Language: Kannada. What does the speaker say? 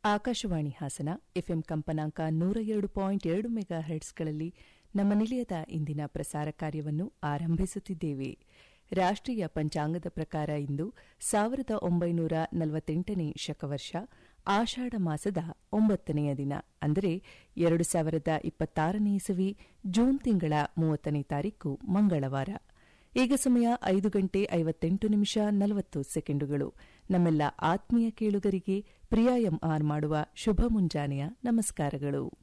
ಆಕಾಶವಾಣಿ ಹಾಸನ ಎಫ್ಎಂ ಕಂಪನಾಂಕ ನೂರ ಎರಡು ಪಾಯಿಂಟ್ ಎರಡು ಮೆಗಾ ಹೆರ್ಟ್ಸ್ಗಳಲ್ಲಿ ನಮ್ಮ ನಿಲಯದ ಇಂದಿನ ಪ್ರಸಾರ ಕಾರ್ಯವನ್ನು ಆರಂಭಿಸುತ್ತಿದ್ದೇವೆ ರಾಷ್ಟ್ರೀಯ ಪಂಚಾಂಗದ ಪ್ರಕಾರ ಇಂದು ಸಾವಿರದ ಒಂಬೈನೂರ ನಲವತ್ತೆಂಟನೇ ಶಕವರ್ಷ ಆಷಾಢ ಮಾಸದ ಒಂಬತ್ತನೆಯ ದಿನ ಅಂದರೆ ಎರಡು ಸಾವಿರದ ಇಪ್ಪತ್ತಾರನೇ ಇಸವಿ ಜೂನ್ ತಿಂಗಳ ಮೂವತ್ತನೇ ತಾರೀಕು ಮಂಗಳವಾರ ಈಗ ಸಮಯ ಐದು ಗಂಟೆ ಐವತ್ತೆಂಟು ನಿಮಿಷ ನಲವತ್ತು ಸೆಕೆಂಡುಗಳು ನಮ್ಮೆಲ್ಲ ಆತ್ಮೀಯ ಕೇಳುಗರಿಗೆ ಪ್ರಿಯಾ ಎಂಆರ್ ಮಾಡುವ ಶುಭ ಮುಂಜಾನೆಯ ನಮಸ್ಕಾರಗಳು